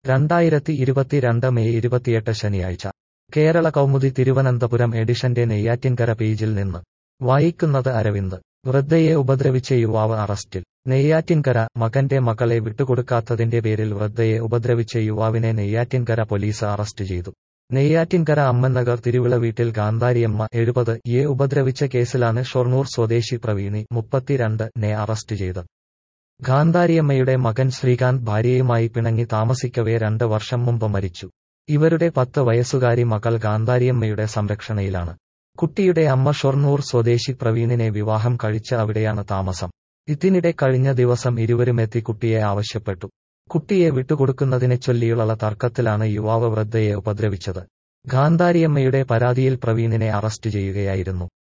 രണ്ടായിരത്തി ഇരുപത്തിരണ്ട് മെയ് ഇരുപത്തിയെട്ട് ശനിയാഴ്ച കേരള കൗമുദി തിരുവനന്തപുരം എഡിഷന്റെ നെയ്യാറ്റിൻകര പേജിൽ നിന്ന് വായിക്കുന്നത് അരവിന്ദ് വൃദ്ധയെ ഉപദ്രവിച്ച യുവാവ് അറസ്റ്റിൽ നെയ്യാറ്റിൻകര മകന്റെ മകളെ വിട്ടുകൊടുക്കാത്തതിന്റെ പേരിൽ വൃദ്ധയെ ഉപദ്രവിച്ച യുവാവിനെ നെയ്യാറ്റിൻകര പോലീസ് അറസ്റ്റ് ചെയ്തു നെയ്യാറ്റിൻകര അമ്മനഗർ തിരുവിള വീട്ടിൽ ഗാന്ധാരിയമ്മ എഴുപത് യെ ഉപദ്രവിച്ച കേസിലാണ് ഷൊർണൂർ സ്വദേശി പ്രവീണി മുപ്പത്തിരണ്ട് നെ അറസ്റ്റ് ചെയ്തത് ഗാന്ധാരിയമ്മയുടെ മകൻ ശ്രീകാന്ത് ഭാര്യയുമായി പിണങ്ങി താമസിക്കവേ രണ്ട് വർഷം മുമ്പ് മരിച്ചു ഇവരുടെ പത്ത് വയസ്സുകാരി മകൾ ഗാന്ധാരിയമ്മയുടെ സംരക്ഷണയിലാണ് കുട്ടിയുടെ അമ്മ ഷൊർണൂർ സ്വദേശി പ്രവീണിനെ വിവാഹം കഴിച്ച് അവിടെയാണ് താമസം ഇതിനിടെ കഴിഞ്ഞ ദിവസം ഇരുവരുമെത്തി കുട്ടിയെ ആവശ്യപ്പെട്ടു കുട്ടിയെ വിട്ടുകൊടുക്കുന്നതിനെ ചൊല്ലിയുള്ള തർക്കത്തിലാണ് യുവാവ് വൃദ്ധയെ ഉപദ്രവിച്ചത് ഗാന്ധാരിയമ്മയുടെ പരാതിയിൽ പ്രവീണിനെ അറസ്റ്റ് ചെയ്യുകയായിരുന്നു